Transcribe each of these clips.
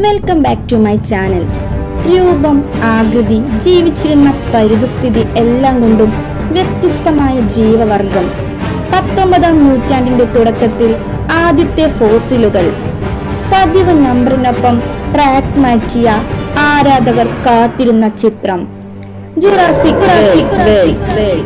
welcome back to my channel രൂപം ആകൃതി ജീവിച്ചിരുന്ന പരിതസ്ഥിതി എല്ലാം കൊണ്ടും വ്യത്യസ്തമായ ജീവവർഗം പത്തൊമ്പതാം നൂറ്റാണ്ടിന്റെ തുടക്കത്തിൽ ആദ്യത്തെ ഫോസിലുകൾ പതിവ് നമ്പറിനൊപ്പം ട്രാക്ക് മാറ്റിയ ആരാധകർ കാത്തിരുന്ന ചിത്രം Jurassic World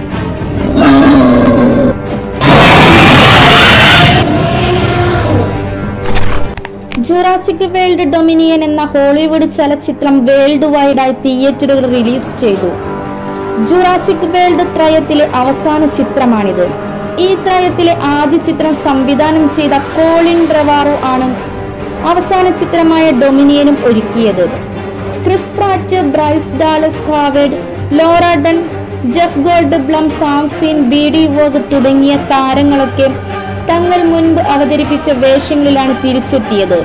Jurassic World Dominion എന്ന ഹോളിവുഡ് ചലച്ചിത്രം വേൾഡ് വൈഡായി തിയേറ്ററുകൾ റിലീസ് ചെയ്തു ജുറാസിക് വേൾഡ് ത്രയത്തിലെ അവസാന ചിത്രമാണിത് ഈ ത്രയത്തിലെ ആദ്യ ചിത്രം സംവിധാനം ചെയ്ത കോളിൻ ബ്രവാറോ ആണ് അവസാന ചിത്രമായ ഡൊമിനിയനും ഒരുക്കിയത് Chris Pratt Bryce Dallas Howard Laura Dern Jeff Goldblum സാംസീൻ ബി ഡി വോഗ് തുടങ്ങിയ താരങ്ങളൊക്കെ തങ്ങൾ മുൻപ് അവതരിപ്പിച്ച വേഷങ്ങളിലാണ് തിരിച്ചെത്തിയത്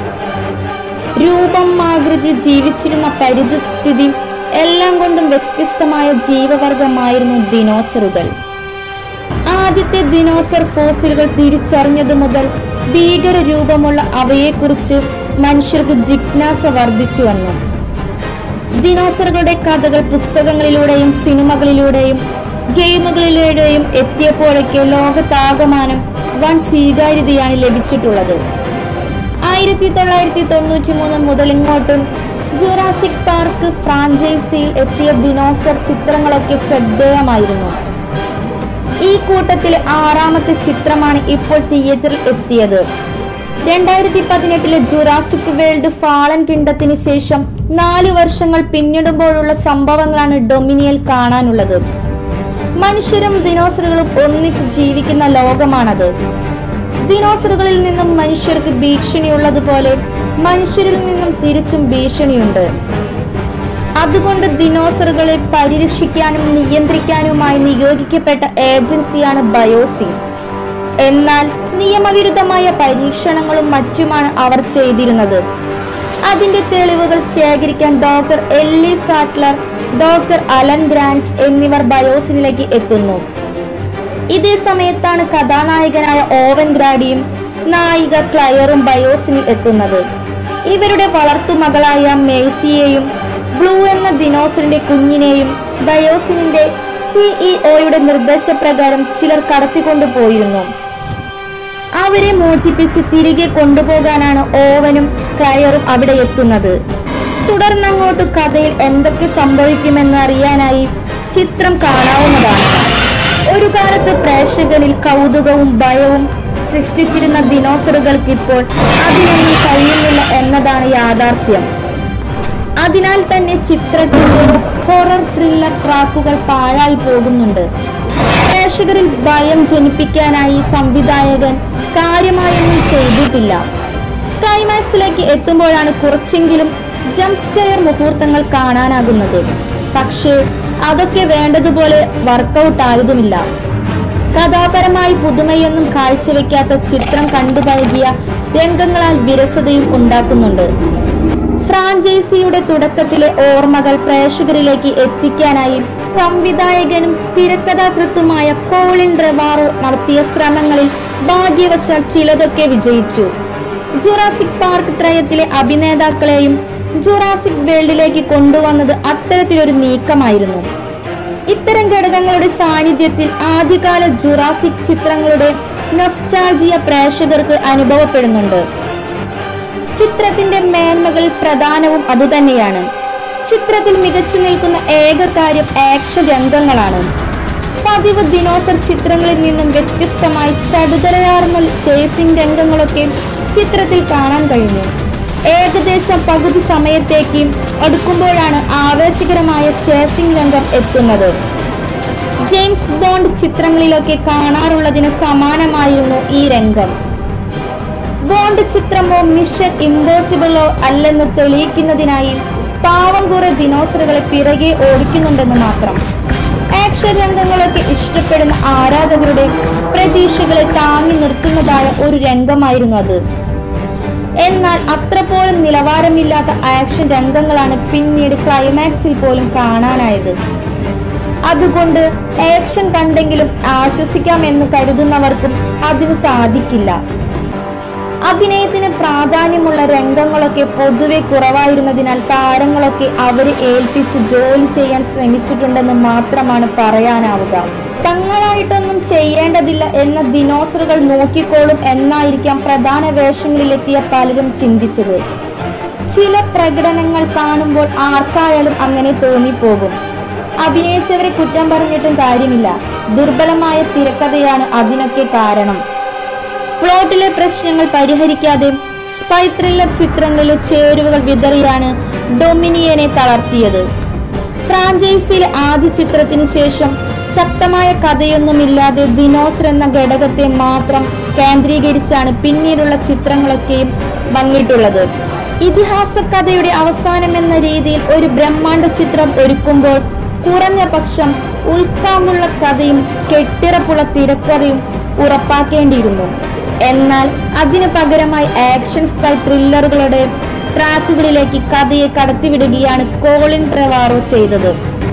രൂപം ആകൃതി ജീവിച്ചിരുന്ന പരിതസ്ഥിതി എല്ലാം കൊണ്ടും വ്യത്യസ്തമായ ജീവവർഗമായിരുന്നു ദിനോസറുകൾ ആദ്യത്തെ ദിനോസർ ഫോസിലുകൾ തിരിച്ചറിഞ്ഞതു മുതൽ ഭീകര രൂപമുള്ള അവയെക്കുറിച്ച് മനുഷ്യർക്ക് ജിജ്ഞാസ വർദ്ധിച്ചു വന്നു ദിനോസറുകളുടെ കഥകൾ പുസ്തകങ്ങളിലൂടെയും സിനിമകളിലൂടെയും ഗെയിമുകളിലൂടെയും എത്തിയപ്പോഴൊക്കെ ലോകത്താകമാനം വൻ സ്വീകാര്യതയാണ് ലഭിച്ചിട്ടുള്ളത് ആയിരത്തി തൊള്ളായിരത്തി തൊണ്ണൂറ്റി മൂന്ന് മുതൽ ഇങ്ങോട്ടും ജുറാസിക് പാർക്ക് ഫ്രാഞ്ചൈസിയിൽ എത്തിയ ദിനോസർ ചിത്രങ്ങളൊക്കെ ശ്രദ്ധേയമായിരുന്നു ഈ കൂട്ടത്തിലെ ആറാമത്തെ ചിത്രമാണ് ഇപ്പോൾ തിയേറ്ററിൽ എത്തിയത് രണ്ടായിരത്തി പതിനെട്ടിലെ ജുറാസിക് വേൾഡ് ഫാളൻ കിണ്ടത്തിന് ശേഷം നാല് വർഷങ്ങൾ പിന്നിടുമ്പോഴുള്ള സംഭവങ്ങളാണ് ഡൊമിനിയൽ കാണാനുള്ളത് മനുഷ്യരും ദിനോസറുകളും ഒന്നിച്ച് ജീവിക്കുന്ന ലോകമാണത് ദിനോസറുകളിൽ നിന്നും മനുഷ്യർക്ക് ഭീഷണിയുള്ളതുപോലെ മനുഷ്യരിൽ നിന്നും തിരിച്ചും ഭീഷണിയുണ്ട് അതുകൊണ്ട് ദിനോസറുകളെ പരിരക്ഷിക്കാനും നിയന്ത്രിക്കാനുമായി നിയോഗിക്കപ്പെട്ട ഏജൻസിയാണ് ബയോസി എന്നാൽ നിയമവിരുദ്ധമായ പരീക്ഷണങ്ങളും മറ്റുമാണ് അവർ ചെയ്തിരുന്നത് അതിന്റെ തെളിവുകൾ ശേഖരിക്കാൻ doctor Ellie Sattler doctor Alan Grant എന്നിവർ ബയോസിനിലേക്ക് എത്തുന്നു ഇതേ സമയത്താണ് കഥാനായകനായ ഓവൻ ഗ്രാഡിയും നായിക ക്ലയറും ബയോസിനിൽ എത്തുന്നത് ഇവരുടെ വളർത്തുമകളായ മേഴ്സിയെയും ബ്ലൂ എന്ന ദിനോസറിന്റെ കുഞ്ഞിനെയും ബയോസിനിന്റെ സിഇഒയുടെ നിർദ്ദേശപ്രകാരം ചിലർ കടത്തിക്കൊണ്ടുപോയിരുന്നു അവരെ മോചിപ്പിച്ച് തിരികെ കൊണ്ടുപോകാനാണ് ഓവനും ക്ലയറും അവിടെ എത്തുന്നത് തുടർന്നങ്ങോട്ട് കഥയിൽ എന്തൊക്കെ സംഭവിക്കുമെന്ന് അറിയാനായി ചിത്രം കാണാവുന്നതാണ് ഒരു കാലത്ത് പ്രേക്ഷകരിൽ കൗതുകവും ഭയവും സൃഷ്ടിച്ചിരുന്ന ദിനോസറുകൾക്ക് ഇപ്പോൾ അതിനൊന്നും കഴിയുന്നില്ല എന്നതാണ് യാഥാർത്ഥ്യം അതിനാൽ തന്നെ ചിത്രത്തിന്റെ ഹൊറർ ത്രില്ലർ ട്രാക്കുകൾ പാഴായി പോകുന്നുണ്ട് പ്രേക്ഷകരിൽ ഭയം ജനിപ്പിക്കാനായി സംവിധായകൻ കാര്യമായൊന്നും ചെയ്തിട്ടില്ല ക്ലൈമാക്സിലേക്ക് എത്തുമ്പോഴാണ് കുറച്ചെങ്കിലും ജംപ് സ്കെയർ മുഹൂർത്തങ്ങൾ കാണാനാകുന്നത് പക്ഷേ അതൊക്കെ വേണ്ടതുപോലെ വർക്കൗട്ട് ആയതുമില്ല കഥാപരമായി പുതുമയൊന്നും കാഴ്ചവെക്കാത്ത ചിത്രം കണ്ടുപഴകിയ രംഗങ്ങളാൽ വിരസതയും ഉണ്ടാക്കുന്നുണ്ട് ഫ്രാഞ്ചൈസിയുടെ തുടക്കത്തിലെ ഓർമ്മകൾ പ്രേക്ഷകരിലേക്ക് എത്തിക്കാനായി സംവിധായകനും തിരക്കഥാകൃത്തുമായ കോളിൻ റെവാറോ നടത്തിയ ശ്രമങ്ങളിൽ ഭാഗ്യവശാൽ ചിലതൊക്കെ വിജയിച്ചു ജുറാസിക് പാർക്ക് ത്രയത്തിലെ അഭിനേതാക്കളെയും ജുറാസിക് വേൾഡിലേക്ക് കൊണ്ടുവന്നത് അത്തരത്തിലൊരു നീക്കമായിരുന്നു ഇത്തരം ഘടകങ്ങളുടെ സാന്നിധ്യത്തിൽ ആദ്യകാല ജുറാസിക് ചിത്രങ്ങളുടെ നൊസ്റ്റാൾജിയ പ്രേക്ഷകർക്ക് അനുഭവപ്പെടുന്നുണ്ട് ചിത്രത്തിന്റെ മേന്മകൾ പ്രധാനവും അതുതന്നെയാണ് ചിത്രത്തിൽ മികച്ചു നിൽക്കുന്ന ഏക കാര്യം ആക്ഷൻ രംഗങ്ങളാണ് പതിവ് ദിനോസർ ചിത്രങ്ങളിൽ നിന്നും വ്യത്യസ്തമായി ചടുതരയാർന്ന ചേസിംഗ് രംഗങ്ങളൊക്കെ ചിത്രത്തിൽ കാണാൻ കഴിഞ്ഞു ഏകദേശം പകുതി സമയത്തേക്ക് അടുക്കുമ്പോഴാണ് ആവേശകരമായ ചേസിംഗ് രംഗം എത്തുന്നത് ജെയിംസ് ബോണ്ട് ചിത്രങ്ങളിലൊക്കെ കാണാറുള്ളതിന് സമാനമായിരുന്നു ഈ രംഗം ബോണ്ട് ചിത്രമോ മിഷൻ ഇമ്പോസിബിളോ അല്ലെന്ന് തെളിയിക്കുന്നതിനായി പാവം കുറെ ദിനോസറുകളെ പിറകെ ഓടിക്കുന്നുണ്ടെന്ന് മാത്രം ആക്ഷൻ രംഗങ്ങളൊക്കെ ഇഷ്ടപ്പെടുന്ന ആരാധകരുടെ പ്രതീക്ഷകളെ താങ്ങി നിർത്തുന്നതായ ഒരു രംഗമായിരുന്നു അത് എന്നാൽ അത്ര പോലും നിലവാരമില്ലാത്ത ആക്ഷൻ രംഗങ്ങളാണ് പിന്നീട് ക്ലൈമാക്സിൽ പോലും കാണാനായത് അതുകൊണ്ട് ആക്ഷൻ കണ്ടെങ്കിലും ആശ്വസിക്കാമെന്ന് കരുതുന്നവർക്കും അതിനു സാധിക്കില്ല അഭിനയത്തിന് പ്രാധാന്യമുള്ള രംഗങ്ങളൊക്കെ പൊതുവെ കുറവായിരുന്നതിനാൽ താരങ്ങളൊക്കെ അവരെ ഏൽപ്പിച്ച് ജോലി ചെയ്യാൻ ശ്രമിച്ചിട്ടുണ്ടെന്ന് മാത്രമാണ് പറയാനാവുക തങ്ങളായിട്ടൊന്നും ചെയ്യേണ്ടതില്ല എന്ന ദിനോസറുകൾ നോക്കിക്കോളും എന്നായിരിക്കാം പ്രധാന വേഷങ്ങളിലെത്തിയ പലരും ചിന്തിച്ചത് ചില പ്രകടനങ്ങൾ കാണുമ്പോൾ ആർക്കായാലും അങ്ങനെ തോന്നിപ്പോകും അഭിനയിച്ചവരെ കുറ്റം പറഞ്ഞിട്ടും കാര്യമില്ല ദുർബലമായ തിരക്കഥയാണ് അതിനൊക്കെ കാരണം പ്ലോട്ടിലെ പ്രശ്നങ്ങൾ പരിഹരിക്കാതെ സ്പൈ ത്രില്ലർ ചിത്രങ്ങളിലെ ചേരുവകൾ വിതറിയാണ് ഡൊമിനിയനെ തളർത്തിയത് ഫ്രാഞ്ചൈസിയിലെ ആദ്യ ചിത്രത്തിന് ശേഷം ശക്തമായ കഥയൊന്നുമില്ലാതെ ദിനോസർ എന്ന ഘടകത്തെ മാത്രം കേന്ദ്രീകരിച്ചാണ് പിന്നീടുള്ള ചിത്രങ്ങളൊക്കെയും വന്നിട്ടുള്ളത് ഇതിഹാസ കഥയുടെ അവസാനം എന്ന രീതിയിൽ ഒരു ബ്രഹ്മാണ്ഡ ചിത്രം ഒരുക്കുമ്പോൾ കുറഞ്ഞ പക്ഷം ഉൾക്കാമുള്ള കഥയും കെട്ടിറപ്പുള്ള തിരക്കഥയും ഉറപ്പാക്കേണ്ടിയിരുന്നു എന്നാൽ അതിനു പകരമായി ആക്ഷൻ സ്പൈ ത്രില്ലറുകളുടെ ട്രാക്കുകളിലേക്ക് കഥയെ കടത്തിവിടുകയാണ് കോളിൻ ട്രെവാറോ ചെയ്തത്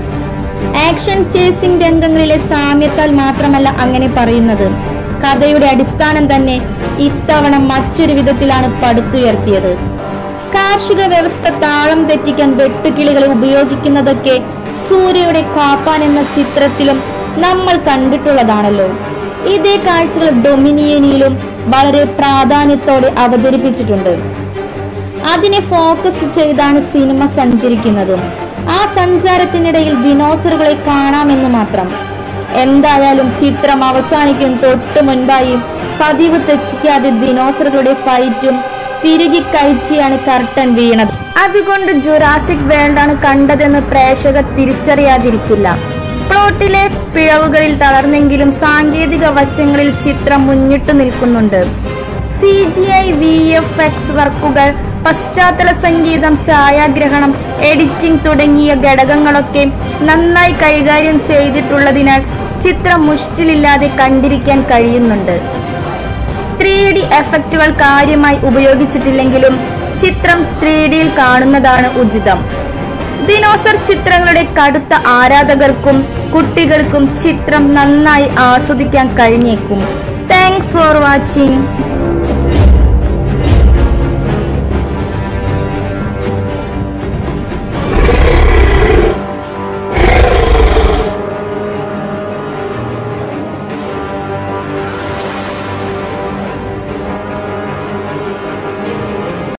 ആക്ഷൻ ചേസിംഗ് രംഗങ്ങളിലെ സാമ്യത്താൽ മാത്രമല്ല അങ്ങനെ പറയുന്നത് കഥയുടെ അടിസ്ഥാനം തന്നെ ഇത്തവണ മറ്റൊരു വിധത്തിലാണ് പടുത്തുയർത്തിയത് കാർഷിക വ്യവസ്ഥ താളം തെറ്റിക്കാൻ വെട്ടുകിളികളെ ഉപയോഗിക്കുന്നതൊക്കെ സൂര്യയുടെ കാപ്പാൻ എന്ന ചിത്രത്തിലും നമ്മൾ കണ്ടിട്ടുള്ളതാണല്ലോ ഇതേ കാഴ്ചകൾ ഡൊമിനിയനിയിലും വളരെ പ്രാധാന്യത്തോടെ അവതരിപ്പിച്ചിട്ടുണ്ട് അതിനെ ഫോക്കസ് ചെയ്താണ് സിനിമ സഞ്ചരിക്കുന്നത് ആ സഞ്ചാരത്തിനിടയിൽ ദിനോസറുകളെ കാണാമെന്ന് മാത്രം എന്തായാലും ചിത്രം അവസാനിക്കും തൊട്ടു മുൻപായി പതിവ് തെറ്റിക്കാതെ ദിനോസറുകളുടെ ഫൈറ്റും തിരികെ കയറ്റിയാണ് കർട്ടൻ വീണത് അതുകൊണ്ട് ജുറാസിക് വേൾഡാണ് കണ്ടതെന്ന് പ്രേക്ഷകർ തിരിച്ചറിയാതിരിക്കില്ല പ്ലോട്ടിലെ പിഴവുകളിൽ തളർന്നെങ്കിലും സാങ്കേതിക വശങ്ങളിൽ ചിത്രം മുന്നിട്ടു നിൽക്കുന്നുണ്ട് C G I V F X വർക്കുകൾ പശ്ചാത്തല സംഗീതം ഛായാഗ്രഹണം എഡിറ്റിംഗ് തുടങ്ങിയ ഘടകങ്ങളൊക്കെ നന്നായി കൈകാര്യം ചെയ്തിട്ടുള്ളതിനാൽ ചിത്രം മുഷ്ടിലില്ലാതെ കണ്ടിരിക്കാൻ കഴിയുന്നുണ്ട് ത്രീ ഡി എഫക്റ്റുകൾ കാര്യമായി ഉപയോഗിച്ചിട്ടില്ലെങ്കിലും ചിത്രം ത്രീ ഡിയിൽ കാണുന്നതാണ് ഉചിതം ദിനോസർ ചിത്രങ്ങളുടെ കടുത്ത ആരാധകർക്കും കുട്ടികൾക്കും ചിത്രം നന്നായി ആസ്വദിക്കാൻ കഴിഞ്ഞേക്കും താങ്ക്സ് ഫോർ വാച്ചിങ്